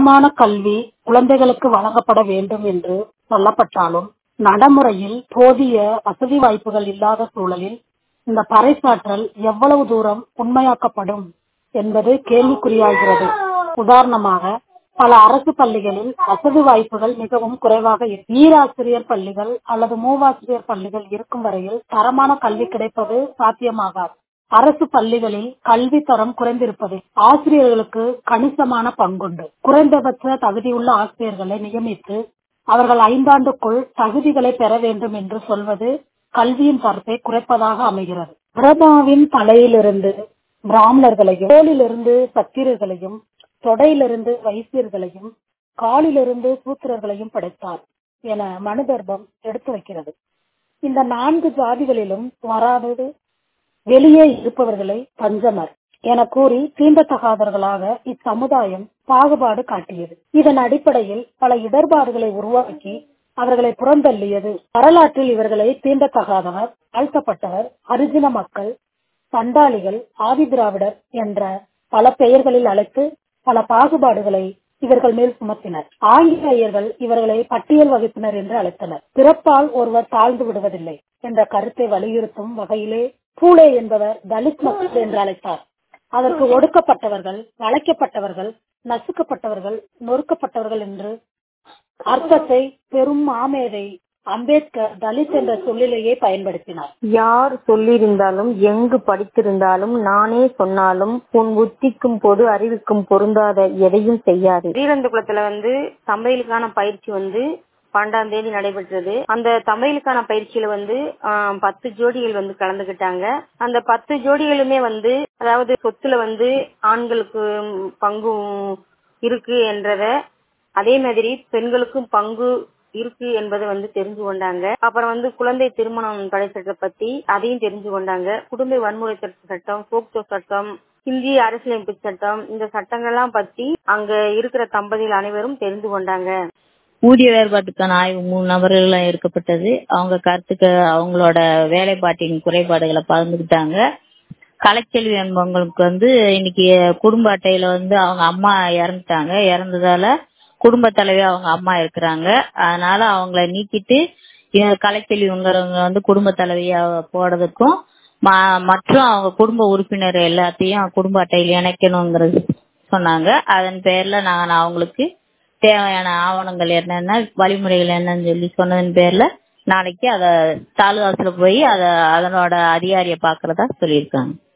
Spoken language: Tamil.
தரமான கல்வி குழந்தைகளுக்கு வழங்கப்பட வேண்டும் என்று சொல்லப்பட்டாலும் நடைமுறையில் போதிய வசதி வாய்ப்புகள் இல்லாத சூழலில் இந்த பறைசாற்றல் எவ்வளவு தூரம் உண்மையாக்கப்படும் என்பது கேள்விக்குறியாகிறது உதாரணமாக பல அரசு பள்ளிகளில் வசதி வாய்ப்புகள் மிகவும் குறைவாக இருக்கும் ஈராசிரியர் பள்ளிகள் அல்லது மூவாசிரியர் பள்ளிகள் இருக்கும் வரையில் தரமான கல்வி கிடைப்பது சாத்தியமாகாது அரசு பள்ளிகளில் கல்வி தரம் குறைந்திருப்பது ஆசிரியர்களுக்கு கணிசமான பங்குண்டு குறைந்தபட்ச தகுதியுள்ள ஆசிரியர்களை நியமித்து அவர்கள் ஐந்தாண்டுக்குள் தகுதிகளை பெற வேண்டும் என்று சொல்வது கல்வியின் தரத்தை குறைப்பதாக அமைகிறது பிரம்மாவின் தலையிலிருந்து பிராமணர்களையும் தோளிலிருந்து சத்திரர்களையும் தொடையிலிருந்து வைசியர்களையும் காலிலிருந்து சூத்திரர்களையும் படைத்தார் என மனு தர்மம் எடுத்து வைக்கிறது இந்த நான்கு ஜாதிகளிலும் வராதது வெளியே இருப்பவர்களை பஞ்சமர் என கூறி தீண்டத்தகாதவர்களாக இச்சமுதாயம் பாகுபாடு காட்டியது இதன் அடிப்படையில் பல இடர்பாடுகளை உருவாக்கி அவர்களை புறந்தள்ளியது வரலாற்றில் இவர்களை தீண்டத்தகாதவர் தாழ்த்தப்பட்டவர் அரிஜின மக்கள் சண்டாளிகள் ஆதிதிராவிடர் என்ற பல பெயர்களில் அழைத்து பல பாகுபாடுகளை இவர்கள் மேல் சுமத்தினர் ஆங்கிலேயர்கள் இவர்களை பட்டியல் வகுப்பினர் என்று அழைத்தனர் பிறப்பால் ஒருவர் தாழ்ந்து விடுவதில்லை என்ற கருத்தை வலியுறுத்தும் வகையிலே பூலே என்பவர் தலித் மக்கள் என்று அழைத்தார் அதற்கு ஒடுக்கப்பட்டவர்கள் வளைக்கப்பட்டவர்கள் நசுக்கப்பட்டவர்கள் நொறுக்கப்பட்டவர்கள் என்று அர்த்தத்தை பெரும் மாமேதை அம்பேத்கர் தலித் என்ற சொல்லிலேயே பயன்படுத்தினார் யார் சொல்லியிருந்தாலும் எங்கு படித்திருந்தாலும் நானே சொன்னாலும் உன் புத்திக்கும் பொது அறிவுக்கும் பொருந்தாத எதையும் செய்யாது ஸ்ரீரந்தகுளத்துல வந்து சமையலுக்கான பயிற்சி வந்து பன்னெண்டாம் தேதி நடைபெற்றது அந்த தமிழுக்கான பயிற்சியில வந்து பத்து ஜோடிகள் வந்து கலந்துகிட்டாங்க அந்த பத்து ஜோடிகளுமே வந்து அதாவது சொத்துல வந்து ஆண்களுக்கு பங்கு இருக்கு என்றத அதே மாதிரி பெண்களுக்கும் பங்கு இருக்கு என்பதை வந்து தெரிஞ்சு கொண்டாங்க அப்புறம் வந்து குழந்தை திருமணம் தடை சட்டத்தை பத்தி அதையும் தெரிஞ்சு கொண்டாங்க குடும்ப வன்முறை தடுப்பு சட்டம் போக்சோ சட்டம் இந்திய அரசியலமைப்பு சட்டம் இந்த சட்டங்கள்லாம் பத்தி அங்க இருக்கிற தம்பதிகள் அனைவரும் தெரிந்து கொண்டாங்க ஊதிய வேறுபாட்டுக்கான ஆய்வு மூணு நபர்கள் இருக்கப்பட்டது அவங்க கருத்துக்கு அவங்களோட வேலைப்பாட்டின் குறைபாடுகளை பகிர்ந்துக்கிட்டாங்க கலைச்செல்வி என்பவங்களுக்கு வந்து இன்னைக்கு குடும்ப அட்டையில வந்து அவங்க அம்மா இறந்துட்டாங்க இறந்ததால குடும்ப தலைவி அவங்க அம்மா இருக்கிறாங்க அதனால அவங்கள நீக்கிட்டு கலைச்செல்விங்கிறவங்க வந்து குடும்ப தலைவியா போடுறதுக்கும் மற்றும் அவங்க குடும்ப உறுப்பினர் எல்லாத்தையும் குடும்ப அட்டையில் இணைக்கணுங்கிறது சொன்னாங்க அதன் பேர்ல நான் அவங்களுக்கு தேவையான ஆவணங்கள் என்னென்ன வழிமுறைகள் என்னன்னு சொல்லி சொன்னதன் பேர்ல நாளைக்கு அத தாலுகாசுல போய் அத அதனோட அதிகாரிய பாக்குறதா சொல்லியிருக்காங்க